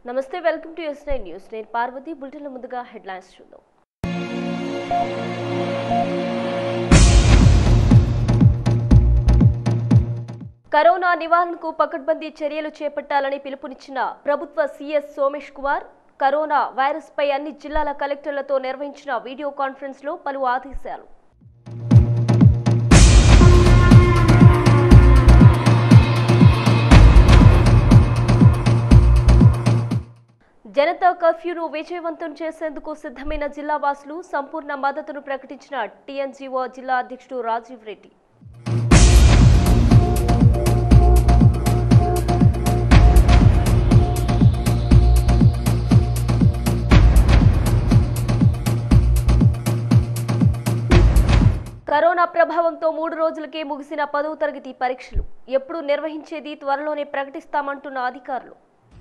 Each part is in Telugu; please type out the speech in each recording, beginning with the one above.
నమస్తే welcome to S nine news నేను పార్వతి బులెటిన్ల ముందుగా హెడ్లైన్స్ చూద్దాం కరోనా నివారణకు పకడ్బందీ చర్యలు చేపట్టాలని పిలుపునిచ్చిన ప్రభుత్వ CS Somesh Kumar corona virus పై అన్ని జిల్లాల కలెక్టర్లతో నిర్వహించిన వీడియో కాన్ఫరెన్స్ లో పలు ఆదేశాలు జనతా కర్ఫ్యూను విజయవంతం చేసేందుకు సిద్ధమైన జిల్లా వాసులు సంపూర్ణ మద్దతును ప్రకటించిన టీఎన్జీఓ జిల్లా అధ్యక్షుడు రాజీవ్ రెడ్డి కరోనా ప్రభావంతో మూడు రోజులకే ముగిసిన పదవ తరగతి పరీక్షలు ఎప్పుడు నిర్వహించేది త్వరలోనే ప్రకటిస్తామంటున్న అధికారులు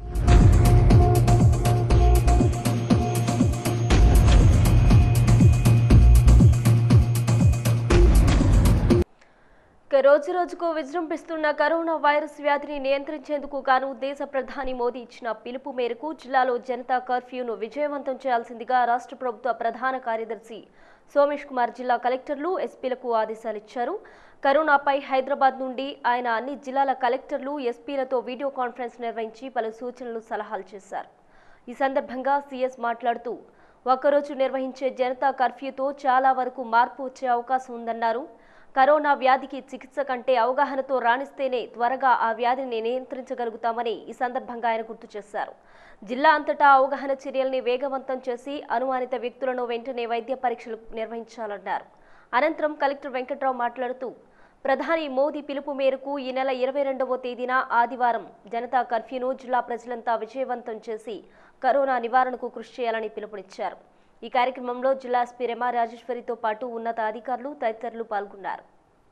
ఇక రోజు రోజుకు విజృంభిస్తున్న కరోనా వైరస్ వ్యాధిని నియంత్రించేందుకు గాను దేశ ప్రధాని మోదీ ఇచ్చిన పిలుపు మేరకు జిల్లాలో జనతా కర్ఫ్యూను విజయవంతం చేయాల్సిందిగా రాష్ట్ర ప్రభుత్వ ప్రధాన కార్యదర్శి సోమేష్ కుమార్ జిల్లా కలెక్టర్లు ఎస్పీలకు ఆదేశాలు ఇచ్చారు కరోనాపై హైదరాబాద్ నుండి ఆయన అన్ని జిల్లాల కలెక్టర్లు ఎస్పీలతో వీడియో కాన్ఫరెన్స్ నిర్వహించి పలు సూచనలు సలహాలు చేశారు ఈ సందర్భంగా సీఎస్ మాట్లాడుతూ ఒక్కరోజు నిర్వహించే జనతా కర్ఫ్యూతో చాలా వరకు మార్పు వచ్చే అవకాశం ఉందన్నారు కరోనా వ్యాధికి చికిత్స కంటే అవగాహనతో రాణిస్తేనే త్వరగా ఆ వ్యాధిని నియంత్రించగలుగుతామని ఈ సందర్భంగా ఆయన గుర్తు చేశారు జిల్లా అంతటా అవగాహన చర్యల్ని వేగవంతం చేసి అనుమానిత వ్యక్తులను వెంటనే వైద్య పరీక్షలు నిర్వహించాలన్నారు అనంతరం కలెక్టర్ వెంకట్రావు మాట్లాడుతూ ప్రధాని మోదీ పిలుపు మేరకు ఈ నెల ఇరవై రెండవ తేదీన ఆదివారం జనతా కర్ఫ్యూను జిల్లా ప్రజలంతా విజయవంతం చేసి కరోనా నివారణకు కృషి చేయాలని పిలుపునిచ్చారు ఈ కార్యక్రమంలో జిల్లా ఎస్పీ రెమా రాజేశ్వరితో పాటు ఉన్నత అధికారులు తదితరులు పాల్గొన్నారు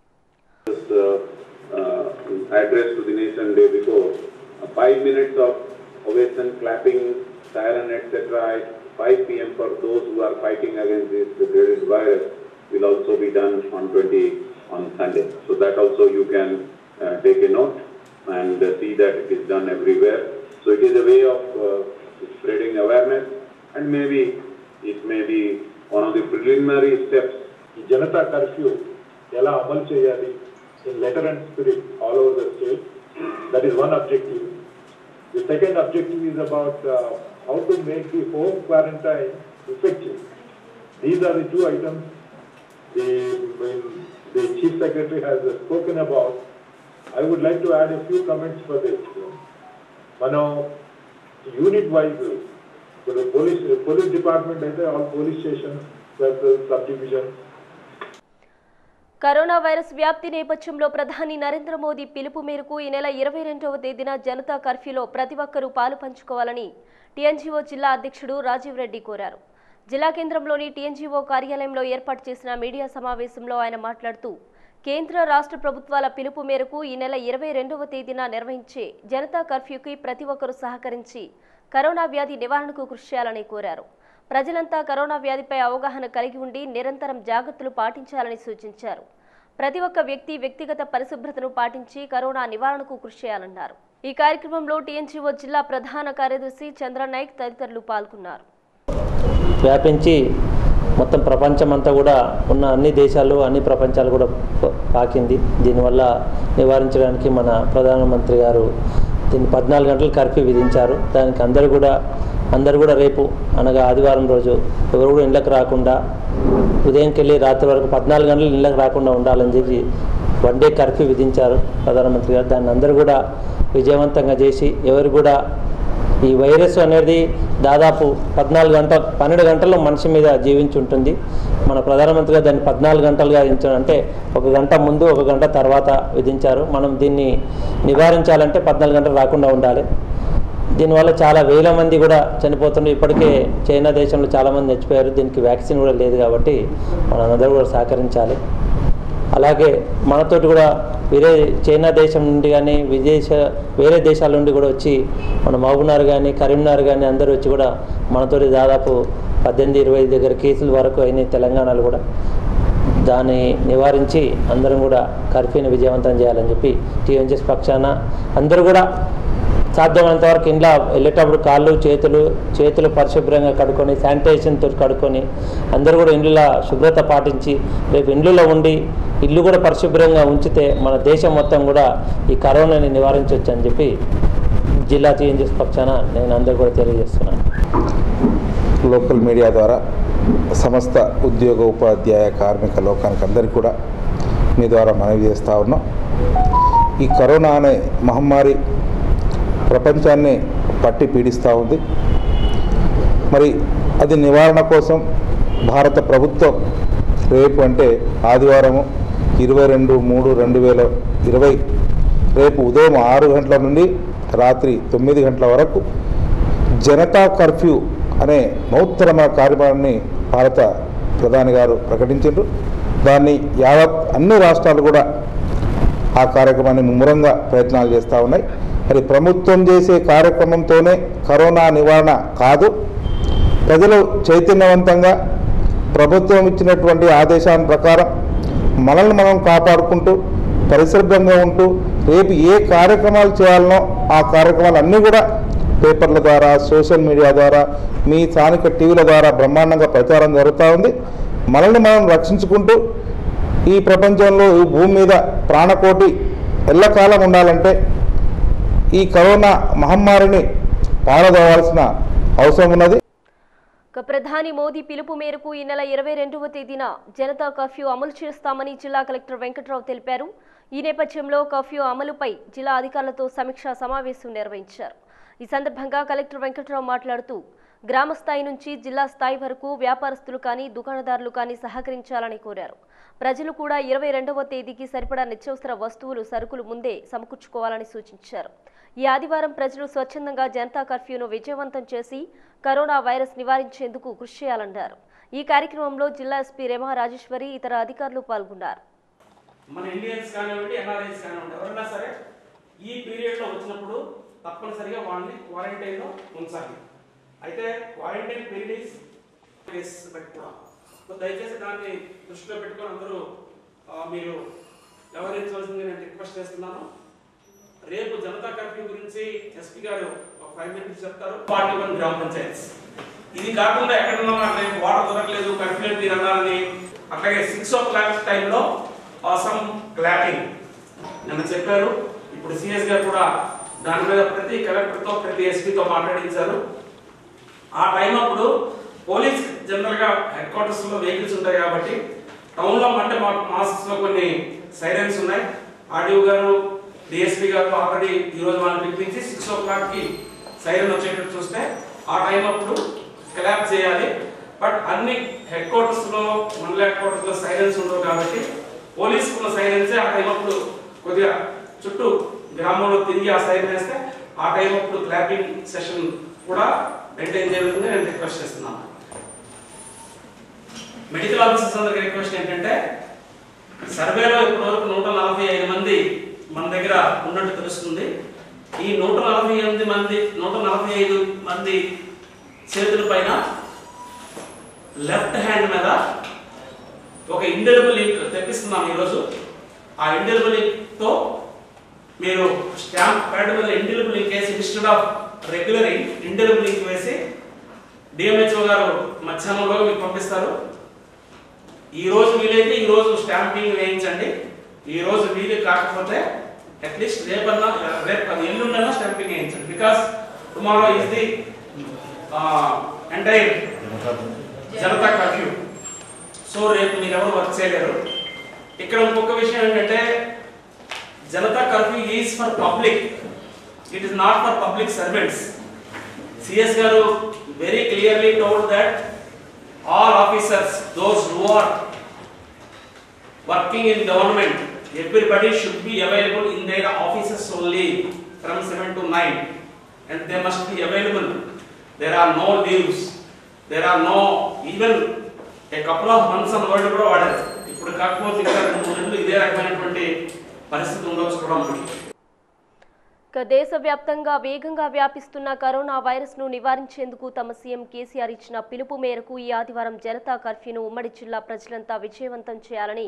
uh, uh, address to the nation day before. Uh, Five minutes of ovation, clapping, siren, etc. at 5 p.m. for those who are fighting against this dreaded virus will also be done on 20 on Sunday. So that also you can uh, take a note and uh, see that it is done everywhere. So it is a way of uh, spreading awareness and maybe it may be one of the preliminary steps ఈ జనతా కర్ఫ్యూ ఎలా అమలు చేయాలి in letter and spirit all over the state that is one objective the second objective is about how to make the home quarantine effective. These are the two items the, when the chief secretary has spoken about. I would like to add a few comments for this. మనం యూనిట్ వైజ్ ఇప్పుడు పోలీస్ పోలీస్ డిపార్ట్మెంట్ అయితే all police station plus sub division corona virus వ్యాప్తి నేపథ్యంలో ప్రధాని నరేంద్ర మోదీ పిలుపు మేరకు ఈ నెల ఇరవై రెండవ తేదీన జనతా కర్ఫ్యూలో ప్రతి ఒక్కరూ పాలు పంచుకోవాలని టీఎన్జీఓ జిల్లా అధ్యక్షుడు రాజీవ్ రెడ్డి కోరారు జిల్లా కేంద్రంలోని టీఎన్జీఓ కార్యాలయంలో ఏర్పాటు చేసిన మీడియా సమావేశంలో ఆయన మాట్లాడుతూ కేంద్ర రాష్ట్ర ప్రభుత్వాల పిలుపు మేరకు ఈ నెల ఇరవై రెండవ తేదీన నిర్వహించే జనతా కర్ఫ్యూకి ప్రతి ఒక్కరూ సహకరించి కరోనా వ్యాధి నివారణకు కృషి చేయాలని కోరారు ప్రజలంతా కరోనా వ్యాధిపై అవగాహన కలిగి ఉండి నిరంతరం జాగ్రత్తలు పాటించాలని సూచించారు ప్రతి ఒక్క వ్యక్తి వ్యక్తిగత పరిశుభ్రతను పాటించి కరోనా నివారణకు కృషి చేయాలన్నారు ఈ కార్యక్రమంలో టీఎన్జీఓ జిల్లా ప్రధాన కార్యదర్శి చంద్రనాయక్ తదితరులు పాల్గొన్నారు వ్యాపించి మొత్తం ప్రపంచమంతా కూడా ఉన్న అన్ని దేశాలు అన్ని ప్రపంచాలు కూడా ప- పాకింది దీనివల్ల నివారించడానికి మన ప్రధానమంత్రి గారు దీన్ని పద్నాలుగు గంటలు కర్ఫ్యూ విధించారు దానికి అందరూ కూడా అందరూ కూడా రేపు అనగా ఆదివారం రోజు ఎవరు కూడా ఇళ్ళకి రాకుండా ఉదయంకి వెళ్ళి రాత్రి వరకు పద్నాలుగు గంటలు ఇళ్ళకి రాకుండా ఉండాలని చెప్పి వన్ డే కర్ఫ్యూ విధించారు ప్రధానమంత్రి గారు దాన్ని అందరూ కూడా విజయవంతంగా చేసి ఎవరు కూడా ఈ వైరస్ అనేది దాదాపు పద్నాలుగు గంటల పన్నెండు గంటల్లో మనిషి మీద జీవించి ఉంటుంది మన ప్రధానమంత్రి గారు దాన్ని పద్నాలుగు గంటలుగా విధించారు అంటే ఒక గంట ముందు ఒక గంట తర్వాత విధించారు మనం దీన్ని నివారించాలంటే పద్నాలుగు గంటలు రాకుండా ఉండాలి దీనివల్ల చాలా వేల మంది కూడా చనిపోతుండే ఇప్పటికే చైనా దేశంలో చాలామంది చచ్చిపోయారు దీనికి వ్యాక్సిన్ కూడా లేదు కాబట్టి మనందరూ కూడా సహకరించాలి అలాగే మనతోటి కూడా వేరే చైనా దేశం నుండి కానీ విదేశ వేరే దేశాల నుండి కూడా వచ్చి మన మహబూబ్నగర్ కానీ కరీంనగర్ కానీ అందరూ వచ్చి కూడా మనతోటి దాదాపు పద్దెనిమిది ఇరవై దగ్గర కేసుల వరకు అయినాయి తెలంగాణలో కూడా దాన్ని నివారించి అందరం కూడా కర్ఫ్యూని విజయవంతం చేయాలని చెప్పి టీఎన్జెస్ పక్షాన అందరూ కూడా సాధ్యమైనంత వరకు ఇంట్లో వెళ్ళేటప్పుడు కాళ్ళు చేతులు చేతులు పరిశుభ్రంగా కడుక్కొని శానిటైజేషన్తో కడుక్కొని అందరూ కూడా ఇండ్ల శుభ్రత పాటించి రేపు ఇండ్లలో ఉండి ఇల్లు కూడా పరిశుభ్రంగా ఉంచితే మన దేశం మొత్తం కూడా ఈ కరోనాని నివారించవచ్చు అని చెప్పి జిల్లా టీఎన్జిఎస్ పక్షాన నేను అందరూ కూడా తెలియజేస్తున్నాను లోకల్ మీడియా ద్వారా సమస్త ఉద్యోగ ఉపాధ్యాయ కార్మిక లోకానికి అందరికీ కూడా మీ ద్వారా మనవి చేస్తూ ఉన్నాం ఈ కరోనా అనే మహమ్మారి ప్రపంచాన్ని పట్టి పీడిస్తూ ఉంది మరి అది నివారణ కోసం భారత ప్రభుత్వం రేపు అంటే ఆదివారము ఇరవై రెండు మూడు రెండు వేల ఇరవై రేపు ఉదయం ఆరు గంటల నుండి రాత్రి తొమ్మిది గంటల వరకు జనతా కర్ఫ్యూ అనే నూతనమైన కార్యక్రమాన్ని భారత ప్రధాని గారు ప్రకటించారు దాన్ని యావత్ అన్ని రాష్ట్రాలు కూడా ఆ కార్యక్రమాన్ని ముమ్మరంగా ప్రయత్నాలు చేస్తూ ఉన్నాయి మరి ప్రభుత్వం చేసే కార్యక్రమంతోనే కరోనా నివారణ కాదు ప్రజలు చైతన్యవంతంగా ప్రభుత్వం ఇచ్చినటువంటి ఆదేశాల ప్రకారం మనల్ని మనం కాపాడుకుంటూ పరిశుభ్రంగా ఉంటూ రేపు ఏ కార్యక్రమాలు చేయాలనో ఆ కార్యక్రమాలు అన్నీ కూడా పేపర్ల ద్వారా సోషల్ మీడియా ద్వారా మీ స్థానిక టీవీల ద్వారా బ్రహ్మాండంగా ప్రచారం జరుగుతూ ఉంది మనల్ని మనం రక్షించుకుంటూ ఈ ప్రపంచంలో ఈ భూమి మీద ప్రాణకోటి ఎల్లకాలం ఉండాలంటే ఈ కరోనా మహమ్మారిని పారదోవాల్సిన అవసరం ఉన్నది ఇక ప్రధాని మోదీ పిలుపు మేరకు ఈ నెల ఇరవై రెండవ తేదీన జనతా కర్ఫ్యూ అమలు చేస్తామని జిల్లా కలెక్టర్ వెంకట్రావు తెలిపారు ఈ నేపథ్యంలో కర్ఫ్యూ అమలుపై జిల్లా అధికారులతో సమీక్షా సమావేశం నిర్వహించారు ఈ సందర్భంగా కలెక్టర్ వెంకట్రావు మాట్లాడుతూ గ్రామ స్థాయి నుంచి జిల్లా స్థాయి వరకు వ్యాపారస్తులు కానీ దుకాణదారులు కానీ సహకరించాలని కోరారు ప్రజలు కూడా ఇరవై రెండవ తేదీకి సరిపడా నిత్యావసర వస్తువులు సరుకులు ముందే సమకూర్చుకోవాలని సూచించారు ఈ ఆదివారం ప్రజలు స్వచ్ఛందంగా జనతా కర్ఫ్యూను విజయవంతం చేసి కరోనా వైరస్ నివారించేందుకు కృషి చేయాలన్నారు ఈ కార్యక్రమంలో జిల్లా ఎస్పీ రేమా రాజేశ్వరి ఇతర అధికారులు పాల్గొన్నారు మన ఇండియన్స్ కానివ్వండి ఎన్ఆర్ఐస్ కానివ్వండి ఎవరైనా సరే ఈ పీరియడ్లో వచ్చినప్పుడు తప్పనిసరిగా వాళ్ళని క్వారంటైన్లో ఉంచాలి అయితే క్వారంటైన్ పీరియడ్ ఇస్ పెట్టుకోవడం సో దయచేసి దాన్ని దృష్టిలో పెట్టుకొని అందరూ ఆ, మీరు వ్యవహరించవలసింది నేను రిక్వెస్ట్ చేస్తున్నాను రేపు జనతా కర్ఫ్యూ గురించి ఎస్పీ గారు ఒక ఫైవ్ మినిట్స్ చెప్తారు ఫార్టీ వన్ గ్రామ పంచాయత్స్ ఇది కాకుండా ఎక్కడున్నా నాకు రేపు వాటర్ దొరకలేదు కర్ఫ్యూ మీరు అన్నారని అట్లాగే సిక్స్ ఓ క్లాక్ టైంలో సమ్ క్లాపింగ్ నిన్న చెప్పారు ఇప్పుడు సిఎస్ గారు కూడా దాని మీద ప్రతి కలెక్టర్తో ప్రతి ఎస్పీతో మాట్లాడించారు ఆ టైం అప్పుడు పోలీస్ జనరల్ గా హెడ్ క్వార్టర్స్ లో వెహికల్స్ ఉంటాయి కాబట్టి టౌన్ లో అంటే మా మాసెస్ లో కొన్ని సైరన్స్ ఉన్నాయి ఆర్డీఓ గారు డిఎస్పీ గారు ఆల్రెడీ ఈ రోజు వాళ్ళని పిలిపించి సిక్స్ ఓ క్లాక్ కి సైరన్ వచ్చేటట్టు చూస్తే ఆ టైం అప్పుడు క్లాప్ చేయాలి బట్ అన్ని హెడ్ క్వార్టర్స్ లో మండల హెడ్ క్వార్టర్స్ లో సైరన్స్ ఉండవు కాబట్టి పోలీస్ ఉన్న సైరన్స్ ఆ టైం అప్పుడు కొద్దిగా చుట్టూ గ్రామంలో తిరిగి ఆ సైరన్ వేస్తే ఆ టైం అప్పుడు క్లాపింగ్ సెషన్ కూడా మెయింటైన్ చేయవలసింది నేను రిక్వెస్ట్ చేస్తున్నాను మెడికల్ ఆఫీసర్స్ అందరికి రిక్వెస్ట్ ఏంటంటే సర్వేలో ఇప్పటివరకు నూట నలభై ఐదు మంది మన దగ్గర ఉన్నట్టు తెలుస్తుంది ఈ నూట నలభై ఎనిమిది మంది నూట నలభై ఐదు మంది చేతుల పైన లెఫ్ట్ హ్యాండ్ మీద ఒక ఇండెలిబుల్ లింక్ తెప్పిస్తున్నాం ఈరోజు ఆ ఇండెలిబుల్ లింక్ తో మీరు స్టాంప్ ప్యాడ్ మీద ఇండెలిబుల్ లింక్ వేసి instead of regular indelible link వేసి డిఎంహెచ్ఓ గారు మధ్యాహ్నంలో మీకు పంపిస్తారు ఈ రోజు వీలైతే ఈ రోజు స్టాంపింగ్ వేయించండి ఈ రోజు వీలు కాకపోతే అట్లీస్ట్ రేపన్నా రేపు ఎల్లుండన్నా స్టాంపింగ్ వేయించండి because tomorrow is the entire Janata curfew so రేపు మీరు ఎవరు వర్క్ చేయలేరు ఇక్కడ ఇంకొక విషయం ఏంటంటే Janata curfew is for public it is not for public servants CS గారు very clearly told that all officers, those who are working in government, everybody should be available in their offices only from 7 to 9 and they must be available. There are no leaves. There are no even a couple of months on world కూడా వాడారు ఇప్పుడు కాకపోతే ఇంకా రెండు మూడు నెలలు ఇదే రకమైనటువంటి పరిస్థితి ఉండవచ్చు కూడా మనకి ఇక దేశవ్యాప్తంగా వేగంగా వ్యాపిస్తున్న కరోనా వైరస్ ను నివారించేందుకు తమ సీఎం కేసీఆర్ ఇచ్చిన పిలుపు మేరకు ఈ ఆదివారం జనతా కర్ఫ్యూను ఉమ్మడి జిల్లా ప్రజలంతా విజయవంతం చేయాలని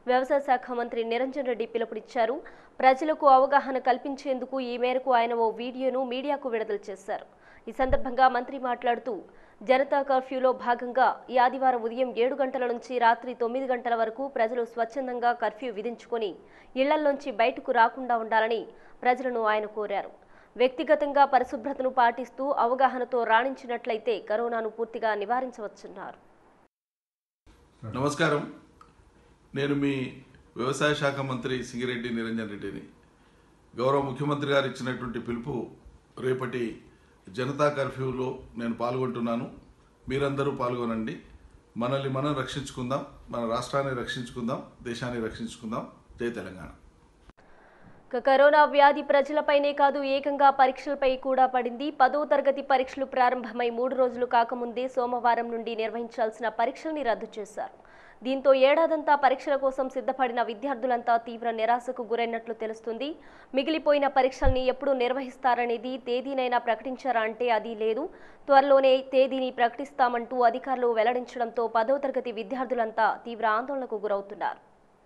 వ్యవసాయ శాఖ మంత్రి నిరంజన్ రెడ్డి పిలుపునిచ్చారు ప్రజలకు అవగాహన కల్పించేందుకు ఈ మేరకు ఆయన ఓ వీడియోను మీడియాకు విడుదల చేశారు ఈ సందర్భంగా మంత్రి మాట్లాడుతూ జనతా కర్ఫ్యూలో భాగంగా ఈ ఆదివారం ఉదయం ఏడు గంటల నుంచి రాత్రి తొమ్మిది గంటల వరకు ప్రజలు స్వచ్ఛందంగా కర్ఫ్యూ విధించుకొని ఇళ్లల్లోంచి బయటకు రాకుండా ఉండాలని ప్రజలను ఆయన కోరారు వ్యక్తిగతంగా పరిశుభ్రతను పాటిస్తూ అవగాహనతో రాణించినట్లయితే కరోనాను పూర్తిగా నివారించవచ్చున్నారు నమస్కారం నేను మీ వ్యవసాయ శాఖ మంత్రి సింగిరెడ్డి నిరంజన్ రెడ్డిని గౌరవ ముఖ్యమంత్రి గారు ఇచ్చినటువంటి పిలుపు రేపటి జనతా కర్ఫ్యూలో నేను పాల్గొంటున్నాను మీరందరూ పాల్గొనండి మనల్ని మనం రక్షించుకుందాం మన రాష్ట్రాన్ని రక్షించుకుందాం దేశాన్ని రక్షించుకుందాం జై తెలంగాణ ఇక కరోనా వ్యాధి ప్రజలపైనే కాదు ఏకంగా పరీక్షలపై కూడా పడింది పదో తరగతి పరీక్షలు ప్రారంభమై మూడు రోజులు కాకముందే సోమవారం నుండి నిర్వహించాల్సిన పరీక్షల్ని రద్దు చేశారు దీంతో ఏడాదంతా పరీక్షల కోసం సిద్ధపడిన విద్యార్థులంతా తీవ్ర నిరాశకు గురైనట్లు తెలుస్తుంది మిగిలిపోయిన పరీక్షల్ని ఎప్పుడు నిర్వహిస్తారనేది తేదీనైనా ప్రకటించారా అంటే అది లేదు త్వరలోనే తేదీని ప్రకటిస్తామంటూ అధికారులు వెల్లడించడంతో పదో తరగతి విద్యార్థులంతా తీవ్ర ఆందోళనకు గురవుతున్నారు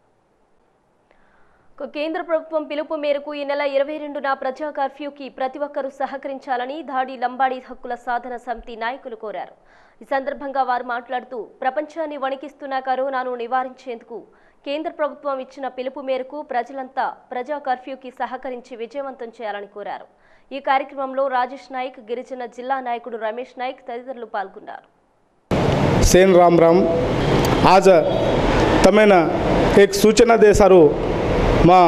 ఇక కేంద్ర ప్రభుత్వం పిలుపు మేరకు ఈ నెల ఇరవై రెండున ప్రజా కర్ఫ్యూకి ప్రతి ఒక్కరూ సహకరించాలని దాడి లంబాడీ హక్కుల సాధన సమితి నాయకులు కోరారు ఈ సందర్భంగా వారు మాట్లాడుతూ ప్రపంచాన్ని వణికిస్తున్న కరోనాను నివారించేందుకు కేంద్ర ప్రభుత్వం ఇచ్చిన పిలుపు మేరకు ప్రజలంతా ప్రజా కర్ఫ్యూకి సహకరించి విజయవంతం చేయాలని కోరారు ఈ కార్యక్రమంలో రాజేష్ నాయక్ గిరిజన జిల్లా నాయకుడు రమేష్ నాయక్ తదితరులు పాల్గొన్నారు सेन राम राम आज તમે એક સૂચના દે સારું માં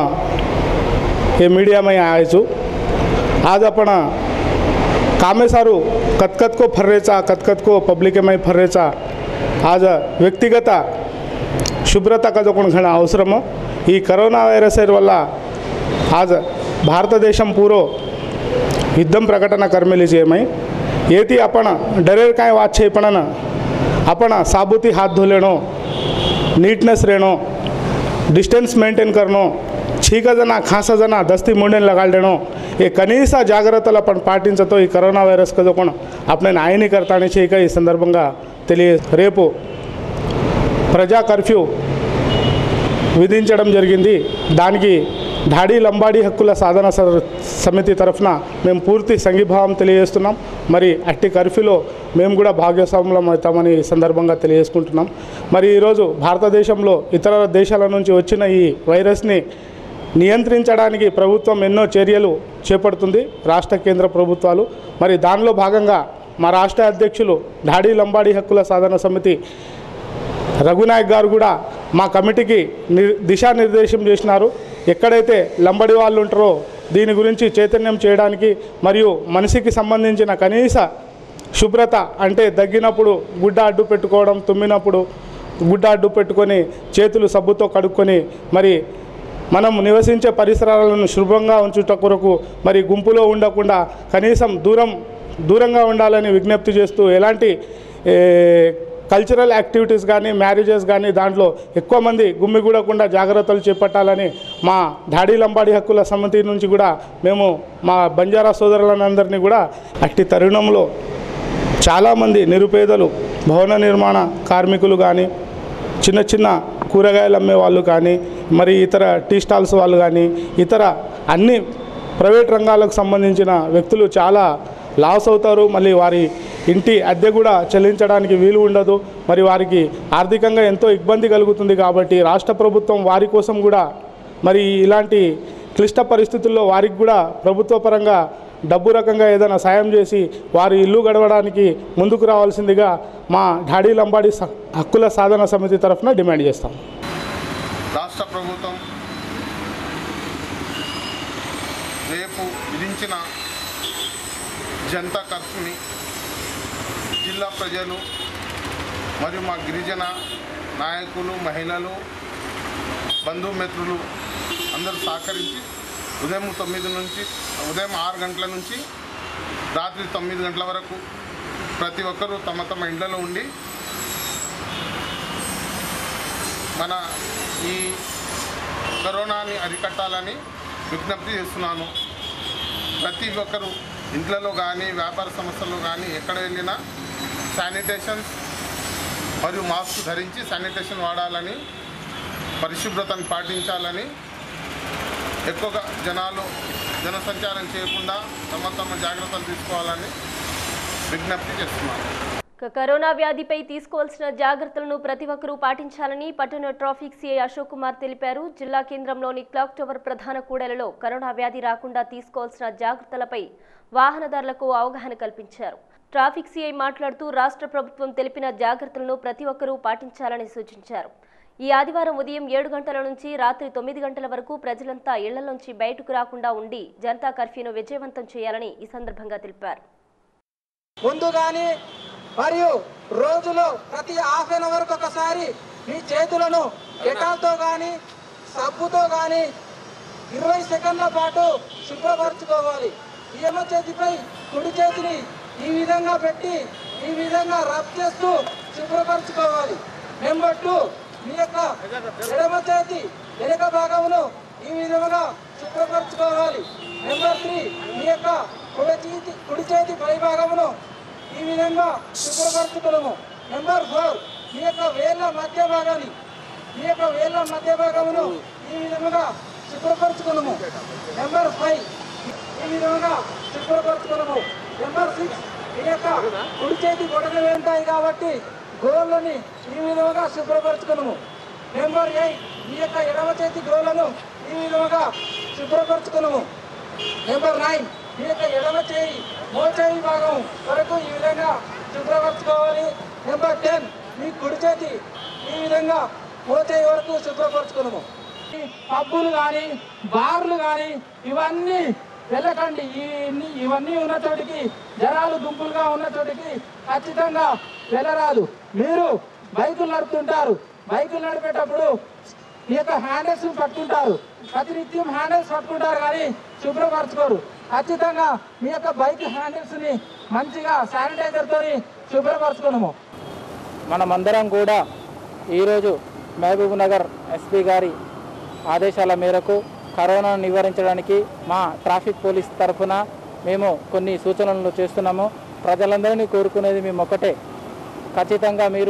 એ મીડિયામાં આવ્યો છું આજ આપણા કામે સારું કતકત કો ફર્રેચા కత్కత్ కో పబ్లికేమై ఫర్రేచా ఆజ వ్యక్తిగత శుభ్రత కదా కొన్ని ఘన అవసరము ఈ కరోనా వైరస్ వల్ల ఆజ్ భారతదేశం పూરો યુદ્ધમ પ્રકટના કરમેલી છે એમાં એથી આપણ ડરેર કાંઈ વાત છે પણ આપણ સાબુથી હાથ ધો લેણો નીટનેસ રહેણો ડિસ્ટન્સ મેન્ટેન કરનો છೀಕ ಜನ ಖಾಸ ಜನ ದಸ್ತಿ ಮುಂಡೆನ ಲಗಾಡೇಣೋ એ కనీస జాగ్రత్తలు પણ పాటించతో ఈ కరోనా వైరస్ కదా కూడా આપણે నాయని కర్తాని చేయక ఈ సందర్భంగా తెలియ రేపు ప్రజా కర్ఫ్యూ విధించడం జరిగింది దానికి ఢాడీ లంబాడీ హక్కుల సాధన స- సమితి తరఫున మేము పూర్తి సంఘీభావం తెలియజేస్తున్నాం మరి అట్టి కర్ఫ్యూలో మేము కూడా భాగస్వాములం అవుతామని ఈ సందర్భంగా తెలియజేసుకుంటున్నాం మరి ఈరోజు భారతదేశంలో ఇతర దేశాల నుంచి వచ్చిన ఈ వైరస్ని నియంత్రించడానికి ప్రభుత్వం ఎన్నో చర్యలు చేపడుతుంది రాష్ట్ర కేంద్ర ప్రభుత్వాలు మరి దానిలో భాగంగా మా రాష్ట్ర అధ్యక్షులు ఢాడీ లంబాడీ హక్కుల సాధన సమితి రఘునాయక్ గారు కూడా మా కమిటీకి నిర్ దిశానిర్దేశం చేసినారు ఎక్కడైతే లంబడి వాళ్ళు ఉంటారో దీని గురించి చైతన్యం చేయడానికి మరియు మనిషికి సంబంధించిన కనీస శుభ్రత అంటే దగ్గినప్పుడు గుడ్డ అడ్డు పెట్టుకోవడం తుమ్మినప్పుడు గుడ్డ అడ్డు పెట్టుకొని చేతులు సబ్బుతో కడుక్కొని మరి మనం నివసించే పరిసరాలను శుభ్రంగా ఉంచుట కొరకు మరి గుంపులో ఉండకుండా కనీసం దూరం దూరంగా ఉండాలని విజ్ఞప్తి చేస్తూ ఎలాంటి ఏ, కల్చరల్ యాక్టివిటీస్ కానీ మ్యారేజెస్ కానీ దాంట్లో ఎక్కువ మంది గుమ్మిగూడకుండా జాగ్రత్తలు చేపట్టాలని మా డాడీ లంబాడి హక్కుల సమితి నుంచి కూడా మేము మా బంజారా సోదరులందరినీ కూడా అట్టి తరుణంలో చాలామంది నిరుపేదలు భవన నిర్మాణ కార్మికులు కానీ చిన్న చిన్న కూరగాయలు అమ్మే వాళ్ళు కానీ మరి ఇతర టీ స్టాల్స్ వాళ్ళు కానీ ఇతర అన్ని ప్రైవేట్ రంగాలకు సంబంధించిన వ్యక్తులు చాలా లాస్ అవుతారు మళ్ళీ వారి ఇంటి అద్దె కూడా చెల్లించడానికి వీలు ఉండదు మరి వారికి ఆర్థికంగా ఎంతో ఇబ్బంది కలుగుతుంది కాబట్టి రాష్ట్ర ప్రభుత్వం వారి కోసం కూడా మరి ఇలాంటి క్లిష్ట పరిస్థితుల్లో వారికి కూడా ప్రభుత్వ పరంగా డబ్బు రకంగా ఏదైనా సాయం చేసి వారి ఇల్లు గడవడానికి ముందుకు రావాల్సిందిగా మా ఢాడీ లంబాడి స- హక్కుల సాధన సమితి తరఫున డిమాండ్ చేస్తాం రాష్ట్ర ప్రభుత్వం రేపు విధించిన జనతా కర్ఫ్యూని జిల్లా ప్రజలు మరియు మా గిరిజన నాయకులు మహిళలు బంధుమిత్రులు అందరూ సహకరించి ఉదయం తొమ్మిది నుంచి ఉదయం ఆరు గంటల నుంచి రాత్రి తొమ్మిది గంటల వరకు ప్రతి ఒక్కరూ తమ తమ ఇండ్లలో ఉండి మన ఈ కరోనాని అరికట్టాలని విజ్ఞప్తి చేస్తున్నాను ప్రతి ఒక్కరు ఇంట్లలో కానీ వ్యాపార సంస్థల్లో కానీ ఎక్కడ వెళ్ళినా శానిటేషన్ మరియు మాస్క్ ధరించి శానిటేషన్ వాడాలని పరిశుభ్రతను పాటించాలని ఎక్కువగా జనాలు జనసంచారం చేయకుండా తమ తమ జాగ్రత్తలు తీసుకోవాలని విజ్ఞప్తి చేస్తున్నాను ఇక కరోనా వ్యాధిపై తీసుకోవాల్సిన జాగ్రత్తలను ప్రతి ఒక్కరూ పాటించాలని పట్టణ ట్రాఫిక్ సిఐ అశోక్ కుమార్ తెలిపారు జిల్లా కేంద్రంలోని క్లాక్ టవర్ ప్రధాన కూడలలో కరోనా వ్యాధి రాకుండా తీసుకోవాల్సిన జాగ్రత్తలపై వాహనదారులకు అవగాహన కల్పించారు ట్రాఫిక్ సిఐ మాట్లాడుతూ రాష్ట్ర ప్రభుత్వం తెలిపిన జాగ్రత్తలను ప్రతి ఒక్కరూ పాటించాలని సూచించారు ఈ ఆదివారం ఉదయం ఏడు గంటల నుంచి రాత్రి తొమ్మిది గంటల వరకు ప్రజలంతా ఇళ్ల నుంచి బయటకు రాకుండా ఉండి జనతా కర్ఫ్యూను విజయవంతం చేయాలని ఈ సందర్భంగా తెలిపారు ముందు కానీ మరియు రోజులో ప్రతి హాఫ్ అన్ అవర్కి ఒకసారి మీ చేతులను డెటాల్తో కానీ సబ్బుతో కానీ ఇరవై సెకండ్ల పాటు శుభ్రపరచుకోవాలి ఈ ఎడమ చేతిపై కుడి చేతిని ఈ విధంగా పెట్టి ఈ విధంగా రబ్ చేస్తూ శుభ్రపరచుకోవాలి నెంబర్ టూ మీ యొక్క ఎడమ చేతి వెనుక భాగమును ఈ విధంగా శుభ్రపరచుకోవాలి నెంబర్ త్రీ మీ యొక్క కుడి చేతి కుడి చేతి పై భాగమును ఈ విధంగా శుభ్రపరచుకోవడము నెంబర్ ఫోర్ మీ యొక్క వేళ్ళ మధ్య భాగాన్ని మీ యొక్క వేళ్ళ మధ్య భాగమును ఈ విధంగా శుభ్రపరచుకోవడము నెంబర్ ఫైవ్ ఈ విధంగా శుభ్రపరచుకోవడము నెంబర్ సిక్స్ మీ యొక్క కుడి చేతి గొడవలు ఉంటాయి కాబట్టి గోళ్ళని ఈ విధంగా శుభ్రపరచుకోవడము నెంబర్ ఎయిట్ మీ యొక్క ఎడమ చేతి గోళ్ళను ఈ విధంగా శుభ్రపరచుకోవడము నెంబర్ నైన్ మీ యొక్క ఎడమ చేయి మోచేయి భాగం వరకు ఈ విధంగా శుభ్రపరచుకోవాలి నెంబర్ టెన్ మీ కుడి చేతి ఈ విధంగా మోచేయి వరకు శుభ్రపరచుకున్నాము పబ్బులు కానీ బార్లు కానీ ఇవన్నీ వెళ్ళకండి ఇవన్నీ ఇవన్నీ ఉన్న చోటికి జనాలు గుంపులుగా ఉన్న చోటికి ఖచ్చితంగా వెళ్ళరాదు మీరు బైకులు నడుపుతుంటారు బైకులు నడిపేటప్పుడు ఈ యొక్క హ్యాండిల్స్ పట్టుకుంటారు ప్రతినిత్యం హ్యాండిల్స్ పట్టుకుంటారు కానీ శుభ్రపరచుకోరు ఖచ్చితంగా మీ యొక్క బైక్ హ్యాండిల్స్ ని మంచిగా శానిటైజర్ తోని శుభ్రపరచుకున్నాము మనమందరం కూడా ఈరోజు మహబూబ్ నగర్ ఎస్పీ గారి ఆదేశాల మేరకు కరోనాను నివారించడానికి మా ట్రాఫిక్ పోలీస్ తరఫున మేము కొన్ని సూచనలు చేస్తున్నాము ప్రజలందరినీ కోరుకునేది మేము ఒకటే ఖచ్చితంగా మీరు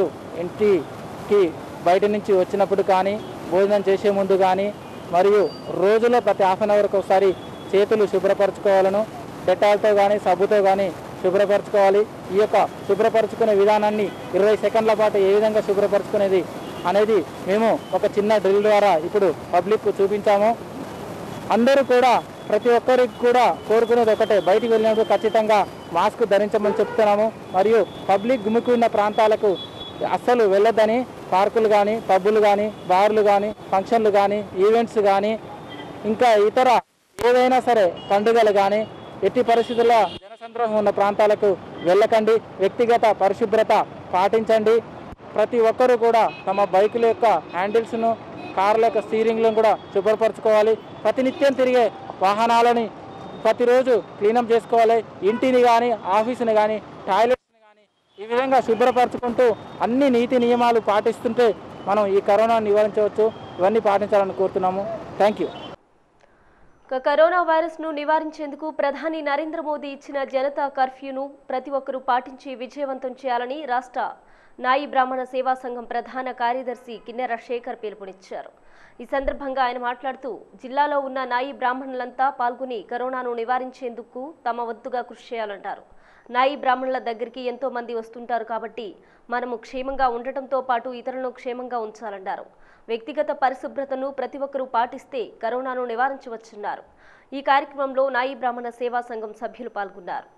ఇంటికి బయట నుంచి వచ్చినప్పుడు కానీ భోజనం చేసే ముందు కానీ మరియు రోజులో ప్రతి హాఫ్ అన్ అవర్కి ఒకసారి చేతులు శుభ్రపరచుకోవాలను డెటాల్తో కానీ సబ్బుతో కానీ శుభ్రపరచుకోవాలి ఈ యొక్క శుభ్రపరచుకునే విధానాన్ని ఇరవై సెకండ్ల పాటు ఏ విధంగా శుభ్రపరచుకునేది అనేది మేము ఒక చిన్న డ్రిల్ ద్వారా ఇప్పుడు పబ్లిక్ చూపించాము అందరూ కూడా ప్రతి ఒక్కరికి కూడా కోరుకునేది ఒకటే బయటికి వెళ్ళినప్పుడు ఖచ్చితంగా మాస్క్ ధరించమని చెప్తున్నాము మరియు పబ్లిక్ గుమికి ఉన్న ప్రాంతాలకు అస్సలు వెళ్ళొద్దని పార్కులు కానీ పబ్బులు కానీ బార్లు కానీ ఫంక్షన్లు కానీ ఈవెంట్స్ కానీ ఇంకా ఇతర ఏదైనా సరే పండుగలు కానీ ఎట్టి పరిస్థితుల్లో జనసంద్రోహం ఉన్న ప్రాంతాలకు వెళ్ళకండి వ్యక్తిగత పరిశుభ్రత పాటించండి ప్రతి ఒక్కరూ కూడా తమ బైకుల యొక్క హ్యాండిల్స్ను కార్ల యొక్క స్టీరింగ్లను కూడా శుభ్రపరచుకోవాలి ప్రతినిత్యం తిరిగే వాహనాలని ప్రతిరోజు క్లీనప్ చేసుకోవాలి ఇంటిని కానీ ఆఫీసుని కానీ టాయిలెట్స్ని కానీ ఈ విధంగా శుభ్రపరచుకుంటూ అన్ని నీతి నియమాలు పాటిస్తుంటే మనం ఈ కరోనా నివారించవచ్చు ఇవన్నీ పాటించాలని కోరుతున్నాము థ్యాంక్ యూ ఇక కరోనా వైరస్ ను నివారించేందుకు ప్రధాని నరేంద్ర మోదీ ఇచ్చిన జనతా కర్ఫ్యూను ప్రతి ఒక్కరూ పాటించి విజయవంతం చేయాలని రాష్ట్ర నాయి బ్రాహ్మణ సేవా సంఘం ప్రధాన కార్యదర్శి కిన్నెర శేఖర్ పిలుపునిచ్చారు ఈ సందర్భంగా ఆయన మాట్లాడుతూ జిల్లాలో ఉన్న నాయి బ్రాహ్మణులంతా పాల్గొని కరోనాను నివారించేందుకు తమ వంతుగా కృషి చేయాలంటారు నాయి బ్రాహ్మణుల దగ్గరికి ఎంతో మంది వస్తుంటారు కాబట్టి మనము క్షేమంగా ఉండటంతో పాటు ఇతరులను క్షేమంగా ఉంచాలన్నారు వ్యక్తిగత పరిశుభ్రతను ప్రతి ఒక్కరూ పాటిస్తే కరోనాను నివారించవచ్చున్నారు ఈ కార్యక్రమంలో నాయి బ్రాహ్మణ సేవా సంఘం సభ్యులు పాల్గొన్నారు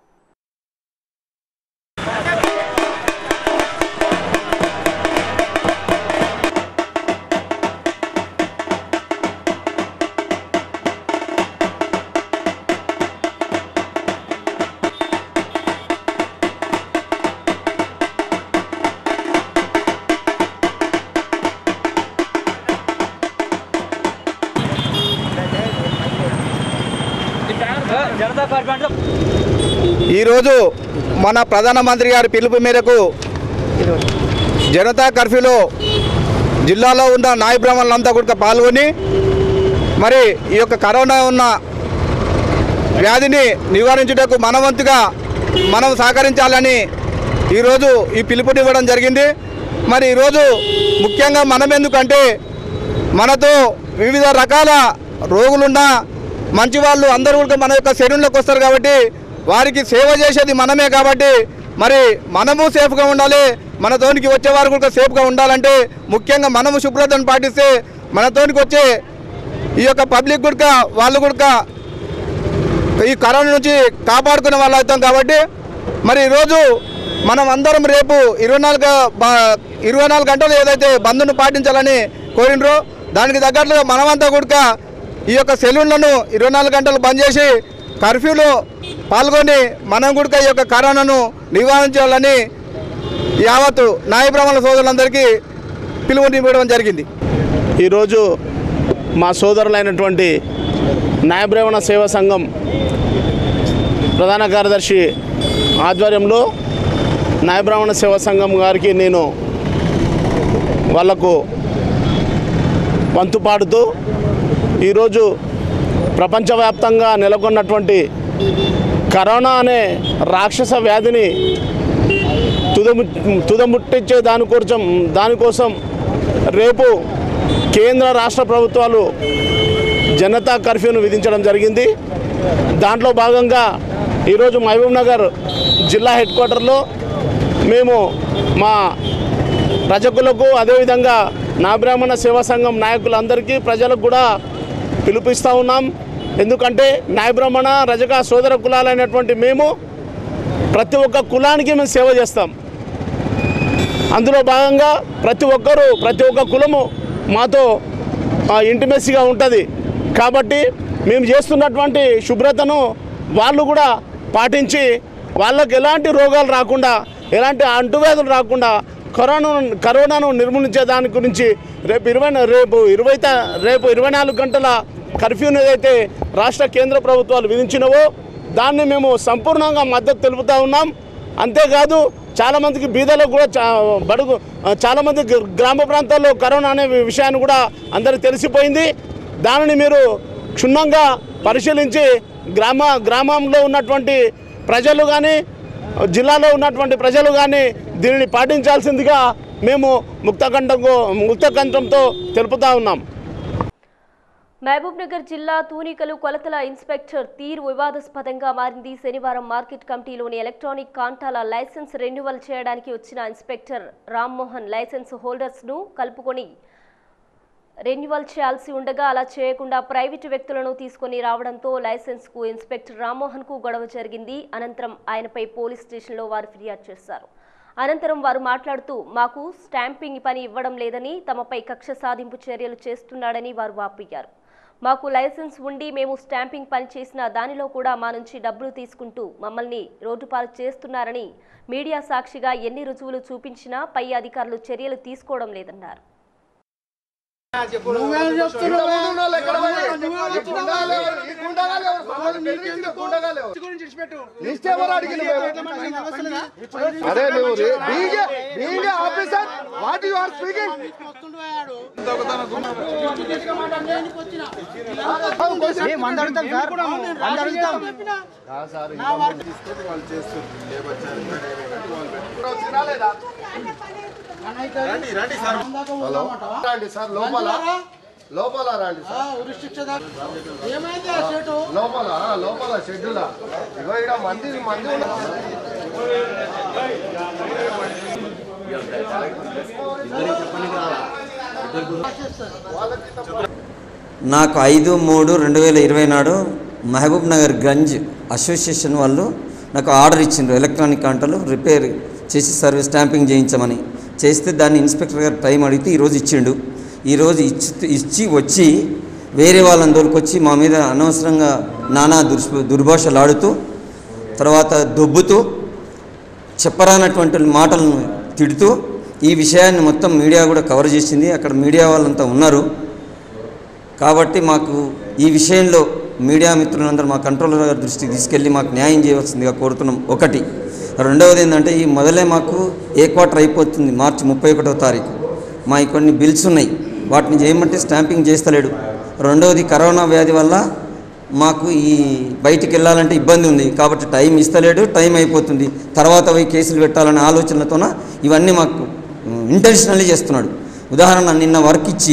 ఈరోజు మన ప్రధానమంత్రి గారి పిలుపు మేరకు జనతా కర్ఫ్యూలో జిల్లాలో ఉన్న నాయ బ్రాహ్మణులంతా కూడా పాల్గొని మరి ఈ యొక్క కరోనా ఉన్న వ్యాధిని నివారించుటకు మనవంతుగా మనం సహకరించాలని ఈరోజు ఈ పిలుపునివ్వడం జరిగింది మరి ఈరోజు ముఖ్యంగా మనం ఎందుకంటే మనతో వివిధ రకాల రోగులున్న మంచి వాళ్ళు అందరూ కూడా మన యొక్క శరీరంలోకి వస్తారు కాబట్టి వారికి సేవ చేసేది మనమే కాబట్టి మరి మనము సేఫ్గా ఉండాలి మనతోనికి వచ్చేవారు కూడా సేఫ్గా ఉండాలంటే ముఖ్యంగా మనము శుభ్రతను పాటిస్తే మనతోనికి వచ్చే ఈ యొక్క పబ్లిక్ కూడా వాళ్ళు కూడా ఈ కరోనా నుంచి కాపాడుకునే వాళ్ళు అవుతాం కాబట్టి మరి ఈరోజు మనం అందరం రేపు ఇరవై నాలుగు బ- ఇరవై నాలుగు గంటలు ఏదైతే బంద్ను పాటించాలని కోరినరో దానికి తగ్గట్లుగా మనమంతా కూడా ఈ యొక్క సెలూన్లను ఇరవై నాలుగు గంటలు బంద్ చేసి కర్ఫ్యూలో పాల్గొని మనం కూడా ఈ యొక్క కరోనాను నివారించాలని యావత్తు న్యాయ బ్రాహ్మణ సోదరులందరికీ పిలుపునివ్వడం జరిగింది ఈరోజు మా సోదరులైనటువంటి న్యాయబ్రహ్మణ సేవా సంఘం ప్రధాన కార్యదర్శి ఆధ్వర్యంలో న్యాయబ్రాహ్మణ సేవా సంఘం గారికి నేను వాళ్లకు వంతు పాడుతూ ఈరోజు ప్రపంచవ్యాప్తంగా నెలకొన్నటువంటి కరోనా అనే రాక్షస వ్యాధిని తుదము తుదముట్టించే దానికోసం దానికోసం రేపు కేంద్ర రాష్ట్ర ప్రభుత్వాలు జనతా కర్ఫ్యూను విధించడం జరిగింది దాంట్లో భాగంగా ఈరోజు మహబూబ్ నగర్ జిల్లా హెడ్ క్వార్టర్లో మేము మా రజకులకు అదేవిధంగా నా బ్రాహ్మణ సేవా సంఘం నాయకులందరికీ ప్రజలకు కూడా పిలుపిస్తూ ఉన్నాం ఎందుకంటే న్యాయ బ్రాహ్మణ రజక సోదర కులాలైనటువంటి మేము ప్రతి ఒక్క కులానికి మేము సేవ చేస్తాం అందులో భాగంగా ప్రతి ఒక్కరూ ప్రతి ఒక్క కులము మాతో ఇంటిమెస్సీగా ఉంటుంది కాబట్టి మేము చేస్తున్నటువంటి శుభ్రతను వాళ్ళు కూడా పాటించి వాళ్ళకు ఎలాంటి రోగాలు రాకుండా ఎలాంటి అంటువ్యాధులు రాకుండా కరోనా కరోనాను నిర్మూలించే దాని గురించి రేపు ఇరవై రేపు ఇరవై త- రేపు ఇరవై నాలుగు గంటల కర్ఫ్యూని ఏదైతే రాష్ట్ర కేంద్ర ప్రభుత్వాలు విధించినవో దాన్ని మేము సంపూర్ణంగా మద్దతు తెలుపుతా ఉన్నాం అంతేకాదు చాలామందికి బీదలకు కూడా చా బడుగు చాలామంది గ్ర- గ్రామ ప్రాంతాల్లో కరోనా అనే వి- విషయాన్ని కూడా అందరికి తెలిసిపోయింది దానిని మీరు క్షుణ్ణంగా పరిశీలించి గ్రామ గ్రామంలో ఉన్నటువంటి ప్రజలు కానీ జిల్లాలో ఉన్నటువంటి ప్రజలు కానీ దీనిని పాటించాల్సిందిగా మేము ముక్తకంఠంతో ముక్తకంఠంతో తెలుపుతా ఉన్నాం మహబూబ్ నగర్ జిల్లా తూనికలు కొలతల ఇన్స్పెక్టర్ తీరు వివాదాస్పదంగా మారింది శనివారం మార్కెట్ కమిటీలోని ఎలక్ట్రానిక్ కాంటాల లైసెన్స్ రెన్యువల్ చేయడానికి వచ్చిన ఇన్స్పెక్టర్ రామ్మోహన్ లైసెన్స్ హోల్డర్స్ ను కలుపుకొని రెన్యువల్ చేయాల్సి ఉండగా అలా చేయకుండా ప్రైవేటు వ్యక్తులను తీసుకొని రావడంతో లైసెన్స్ కు ఇన్స్పెక్టర్ రామ్మోహన్ కు గొడవ జరిగింది అనంతరం ఆయనపై పోలీస్ స్టేషన్లో వారు ఫిర్యాదు చేశారు అనంతరం వారు మాట్లాడుతూ మాకు స్టాంపింగ్ పని ఇవ్వడం లేదని తమపై కక్ష సాధింపు చర్యలు చేస్తున్నాడని వారు వాపోయారు మాకు లైసెన్స్ ఉండి మేము స్టాంపింగ్ పని చేసిన దానిలో కూడా మా నుంచి డబ్బులు తీసుకుంటూ మమ్మల్ని రోడ్డుపాలు చేస్తున్నారని మీడియా సాక్షిగా ఎన్ని రుజువులు చూపించినా పై అధికారులు చర్యలు తీసుకోవడం లేదన్నారు అరే నువ్వు DJ DJ officer what you are speaking hello రండి సార్ లోపల లోపల రండి సార్ లోపల లోపల షెడ్యూల్ ఇగో ఇక్కడ మంది మంది ఉన్నారు నాకు ఐదు మూడు రెండు వేల ఇరవై నాడు మహబూబ్ నగర్ గంజ్ అసోసియేషన్ వాళ్ళు నాకు ఆర్డర్ ఇచ్చిండ్రు ఎలక్ట్రానిక్ కాంటలు రిపేర్ చేసి సర్వీస్ స్టాంపింగ్ చేయించమని చేస్తే దాన్ని ఇన్స్పెక్టర్ గారు టైం అడిగితే ఈరోజు ఇచ్చిండు ఈరోజు ఇచ్చి ఇచ్చి వచ్చి వేరే వాళ్ళని దొరికొచ్చి మా మీద అనవసరంగా నానా దుర్భ దుర్భాషలు ఆడుతూ తర్వాత దొబ్బుతూ చెప్పరానటువంటి మాటలను తిడుతూ ఈ విషయాన్ని మొత్తం మీడియా కూడా కవర్ చేసింది అక్కడ మీడియా వాళ్ళంతా ఉన్నారు కాబట్టి మాకు ఈ విషయంలో మీడియా మిత్రులందరూ మా కంట్రోలర్ గారి దృష్టికి తీసుకెళ్ళి మాకు న్యాయం చేయవలసిందిగా కోరుతున్నాం ఒకటి రెండవది ఏంటంటే ఈ మొదలే మాకు ఏ క్వార్టర్ అయిపోతుంది మార్చి ముప్పై ఒకటో తారీఖు మా కొన్ని బిల్స్ ఉన్నాయి వాటిని చేయమంటే స్టాంపింగ్ చేస్తలేడు రెండవది కరోనా వ్యాధి వల్ల మాకు ఈ బయటికి వెళ్ళాలంటే ఇబ్బంది ఉంది కాబట్టి టైం ఇస్తలేడు టైం అయిపోతుంది తర్వాత పోయి కేసులు పెట్టాలనే ఆలోచనలతోన ఇవన్నీ మాకు ఇంటెన్షనల్లీ చేస్తున్నాడు ఉదాహరణ నిన్న వర్క్ ఇచ్చి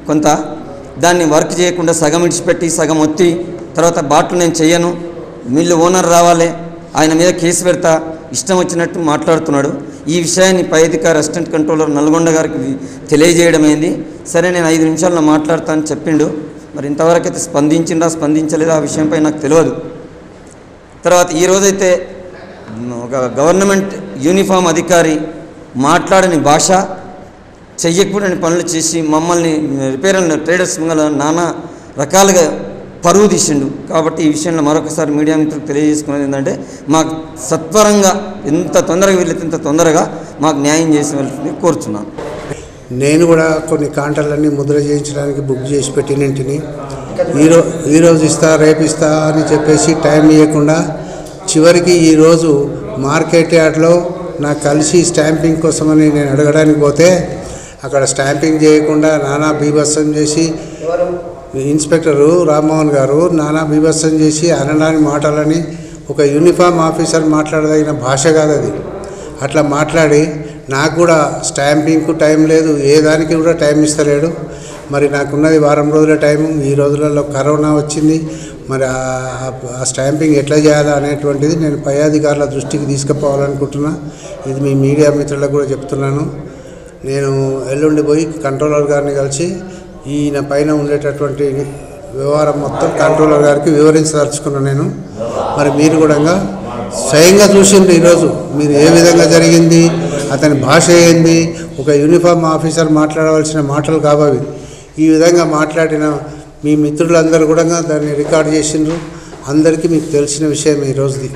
కొంత దాన్ని వర్క్ చేయకుండా సగం ఇడిచిపెట్టి సగం ఒత్తి తర్వాత బాట్లు నేను చెయ్యను మిల్లు ఓనర్ రావాలి ఆయన మీద కేసు పెడతా ఇష్టం వచ్చినట్టు మాట్లాడుతున్నాడు ఈ విషయాన్ని పై అధికారి అసిస్టెంట్ కంట్రోలర్ నల్గొండ గారికి వి- తెలియజేయడమైంది సరే నేను ఐదు నిమిషాల్లో మాట్లాడతానని చెప్పిండు మరి ఇంతవరకు అయితే స్పందించిండా స్పందించలేదా ఆ విషయంపై నాకు తెలియదు తర్వాత ఈ రోజైతే ఒక గవర్నమెంట్ యూనిఫామ్ అధికారి మాట్లాడని భాష చెయ్యకూడని పనులు చేసి మమ్మల్ని రిపేర్ ట్రేడర్స్ ముంగల నానా రకాలుగా పరువు తీసిండు కాబట్టి ఈ విషయంలో మరొకసారి మీడియా మిత్రులకు తెలియజేసుకున్నది ఏంటంటే మాకు సత్వరంగా ఎంత తొందరగా వీళ్ళైతే ఇంత తొందరగా మాకు న్యాయం చేసి వెళ్ళి కోరుచున్నాను నేను కూడా కొన్ని కాంటాలన్నీ ముద్ర చేయించడానికి బుక్ చేసి పెట్టినింటిని ఈరో ఈరోజు ఇస్తా రేపు ఇస్తా అని చెప్పేసి టైం ఇవ్వకుండా చివరికి ఈరోజు మార్కెట్ యార్డ్లో నాకు కలిసి స్టాంపింగ్ కోసమని నేను అడగడానికి పోతే అక్కడ స్టాంపింగ్ చేయకుండా నానా బీభత్సం చేసి ఇన్స్పెక్టరు రామ్మోహన్ గారు నానా బీభత్సం చేసి అనడానికి మాటలని ఒక యూనిఫామ్ ఆఫీసర్ మాట్లాడదగిన భాష కాదు అది అట్లా మాట్లాడి నాకు కూడా స్టాంపింగ్కు టైం లేదు ఏ దానికి కూడా టైం ఇస్తలేడు మరి నాకున్నది వారం రోజుల టైం ఈ రోజులలో కరోనా వచ్చింది మరి ఆ- ఆ స్టాంపింగ్ ఎట్లా చేయాలా అనేటువంటిది నేను పై అధికారుల దృష్టికి తీసుకుపోవాలనుకుంటున్నా ఇది మీ మీడియా మిత్రులకు కూడా చెప్తున్నాను నేను ఎల్లుండి పోయి కంట్రోలర్ గారిని కలిసి ఈయన పైన ఉండేటటువంటి వ్యవహారం మొత్తం కంట్రోలర్ గారికి వివరించదలుచుకున్నాను నేను మరి మీరు కూడా స్వయంగా చూసిండ్రు ఈరోజు మీరు ఏ విధంగా జరిగింది అతని భాష ఏంది ఒక యూనిఫామ్ ఆఫీసర్ మాట్లాడవలసిన మాటలు కావవి ఈ విధంగా మాట్లాడిన మీ మిత్రులందరూ కూడా దాన్ని రికార్డ్ చేసిండ్రు అందరికీ మీకు తెలిసిన విషయం ఈ రోజుది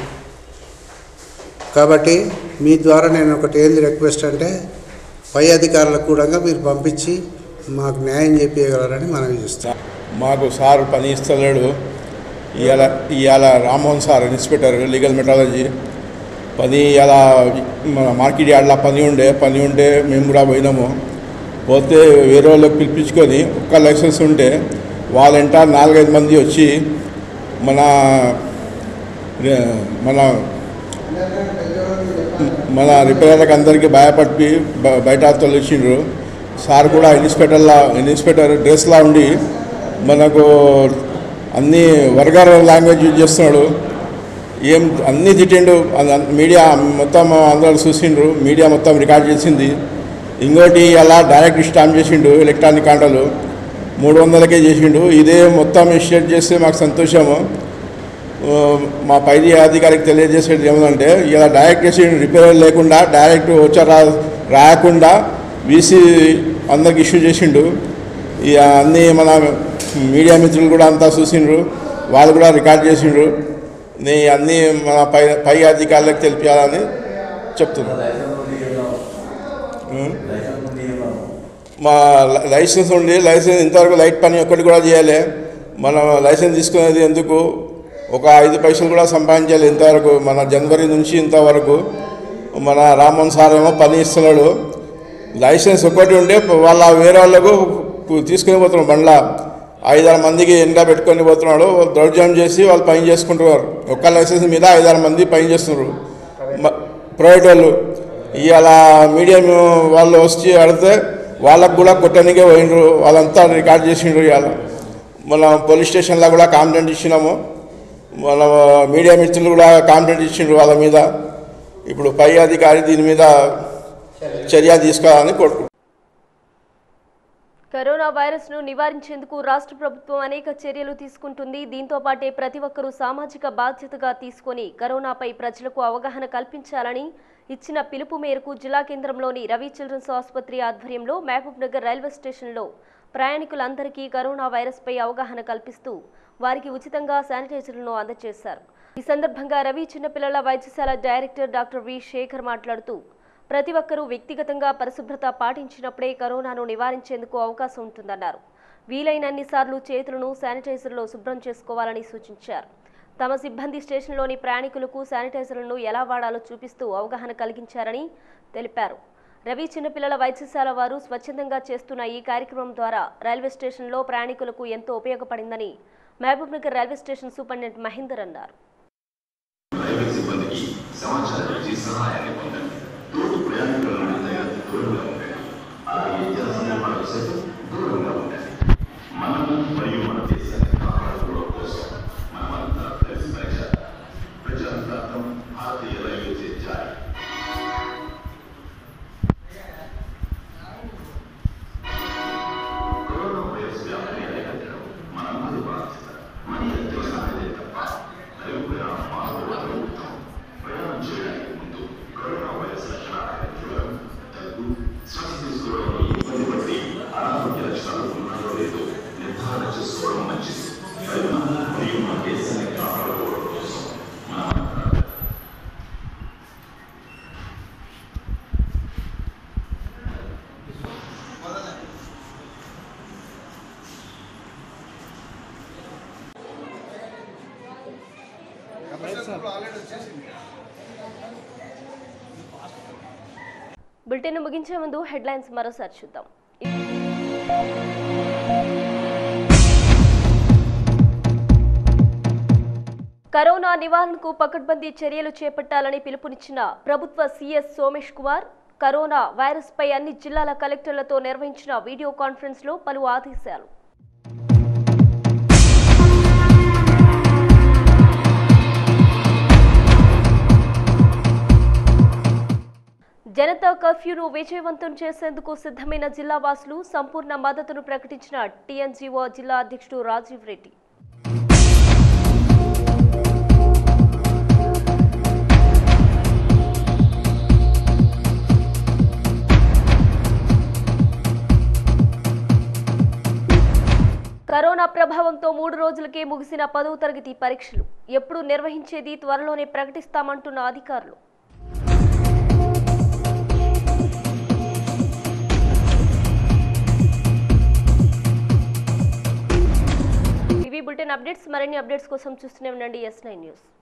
కాబట్టి మీ ద్వారా నేను ఒకటి ఏంది రిక్వెస్ట్ అంటే పై అధికారులకు కూడా మీరు పంపించి మాకు న్యాయం చేపించగలరని మనవి చేస్తాం మాకు సార్ పని ఇస్తలేడు ఇవాళ ఇవాళ Rammohan sir inspector legal metrology పని ఇలా మన మార్కెట్ యార్డ్లో పని ఉండే పని ఉంటే మేము కూడా పోయినాము పోతే వేరే వాళ్ళకి పిలిపించుకొని ఒక్క లైసెన్స్ ఉంటే వాళ్ళంట నాలుగైదు మంది వచ్చి మన మన మన రిపేర్లకు అందరికీ భయపడి బ- బయట తొలగించిండ్రు సార్ కూడా ఇన్స్పెక్టర్లా ఇన్స్పెక్టర్ డ్రెస్లా ఉండి మనకు అన్ని వర్గర్ లాంగ్వేజ్ యూజ్ చేస్తున్నాడు ఏం అన్నీ తిట్టిండు అద- మీడియా మొత్తం అందరూ చూసిండ్రు మీడియా మొత్తం రికార్డ్ చేసింది ఇంకోటి అలా డైరెక్ట్ స్టాంప్ చేసిండు ఎలక్ట్రానిక్ కాంటలు మూడు వందలకే చేసిండు ఇదే మొత్తం స్టేట్ చేస్తే మాకు సంతోషము ఆ, మా పై అధికారికి తెలియజేసేది ఏమంటే ఇలా డైరెక్ట్ చేసి రిపేర్ లేకుండా డైరెక్ట్ వచ్చా రా రాయకుండా వీసీ అందరికి ఇష్యూ చేసిండు ఇక అన్నీ మన మీడియా మిత్రులు కూడా అంతా చూసిండ్రు వాళ్ళు కూడా రికార్డ్ చేసిండ్రు నీ అన్నీ మన పై పై అధికారులకు తెలిపించాలని చెప్తున్నాను ఉం? మా లై- లైసెన్స్ ఉండి లైసెన్స్ ఇంతవరకు లైట్ పని ఒక్కటి కూడా చేయాలి మనం లైసెన్స్ తీసుకునేది ఎందుకు ఒక ఐదు పైసలు కూడా సంపాదించాలి ఇంతవరకు మన జనవరి నుంచి ఇంతవరకు మన రామ్మోహన్ సార్ ఏమో పని ఇస్తున్నాడు లైసెన్స్ ఒక్కటి ఉండే వాళ్ళ వేరే వాళ్ళకు తీసుకుని పోతున్నాడు బండ్ల ఐదారు మందికి వెనక పెట్టుకొని పోతున్నాడు దౌర్జన్యం చేసి వాళ్ళు పని చేసుకుంటున్నారు ఒక్క లైసెన్స్ మీద ఐదారు మంది పని చేస్తున్నారు మ- ప్రైవేట్ వాళ్ళు ఇవాళ మీడియం వాళ్ళు వచ్చి అడిగితే వాళ్ళకు కూడా కొట్టడానికే పోయినరు వాళ్ళంతా రికార్డ్ చేసిండ్రు ఇవాళ మన పోలీస్ స్టేషన్లో కూడా కంప్లైంట్ ఇచ్చినాము మన మీడియా మిత్రులు కూడా కంప్లైంట్ ఇచ్చిండ్రు వాళ్ళ మీద ఇప్పుడు పై అధికారి దీని మీద చర్య తీసుకోవాలని కోరుకుంటున్నాను కరోనా వైరస్ ను నివారించేందుకు రాష్ట్ర ప్రభుత్వం అనేక చర్యలు తీసుకుంటుంది దీంతో పాటే ప్రతి ఒక్కరూ సామాజిక బాధ్యతగా తీసుకొని కరోనాపై ప్రజలకు అవగాహన కల్పించాలని ఇచ్చిన పిలుపు మేరకు జిల్లా కేంద్రంలోని రవి చిల్డ్రన్స్ ఆసుపత్రి ఆధ్వర్యంలో మహబూబ్ నగర్ రైల్వే స్టేషన్లో ప్రయాణికులందరికీ కరోనా వైరస్ పై అవగాహన కల్పిస్తూ వారికి ఉచితంగా శానిటైజర్లను అందజేశారు ఈ సందర్భంగా రవి చిన్నపిల్లల వైద్యశాల డైరెక్టర్ డాక్టర్ వి శేఖర్ మాట్లాడుతూ ప్రతి ఒక్కరూ వ్యక్తిగతంగా పరిశుభ్రత పాటించినప్పుడే కరోనాను నివారించేందుకు అవకాశం ఉంటుందన్నారు వీలైనన్ని సార్లు చేతులను శానిటైజర్లో శుభ్రం చేసుకోవాలని సూచించారు తమ సిబ్బంది స్టేషన్లోని ప్రయాణికులకు శానిటైజర్లను ఎలా వాడాలో చూపిస్తూ అవగాహన కలిగించారని తెలిపారు రవి చిన్నపిల్లల వైద్యశాల వారు స్వచ్ఛందంగా చేస్తున్న ఈ కార్యక్రమం ద్వారా రైల్వే స్టేషన్లో ప్రయాణికులకు ఎంతో ఉపయోగపడిందని Mahabubnagar railway station superintendent Mahender అన్నారు రైల్వే సిబ్బందికి సమాచారం ఇచ్చి సహాయాన్ని పొందండి తోటి ప్రయాణికుల నుండి దూరంగా ఉండండి అలాగే జన సందర్భాలకు సైతం దూరంగా ఉండండి బులెటిన్ ముగించే ముందు హెడ్లైన్స్ మరోసారి చూద్దాం కరోనా నివారణకు పకడ్బందీ చర్యలు చేపట్టాలని పిలుపునిచ్చిన ప్రభుత్వ CS Somesh Kumar corona virus పై అన్ని జిల్లాల కలెక్టర్లతో నిర్వహించిన వీడియో కాన్ఫరెన్స్ లో పలు ఆదేశాలు జనతా కర్ఫ్యూను విజయవంతం చేసేందుకు సిద్ధమైన జిల్లా వాసులు సంపూర్ణ మద్దతును ప్రకటించిన టీఎన్జీఓ జిల్లా అధ్యక్షుడు రాజీవ్ రెడ్డి కరోనా ప్రభావంతో మూడు రోజులకే ముగిసిన పదవ తరగతి పరీక్షలు ఎప్పుడు నిర్వహించేది త్వరలోనే ప్రకటిస్తామంటున్న అధికారులు ఇవి బులెటిన్ అప్డేట్స్ మరిన్ని అప్డేట్స్ కోసం చూస్తూనే ఉండండి ఎస్ నైన్ న్యూస్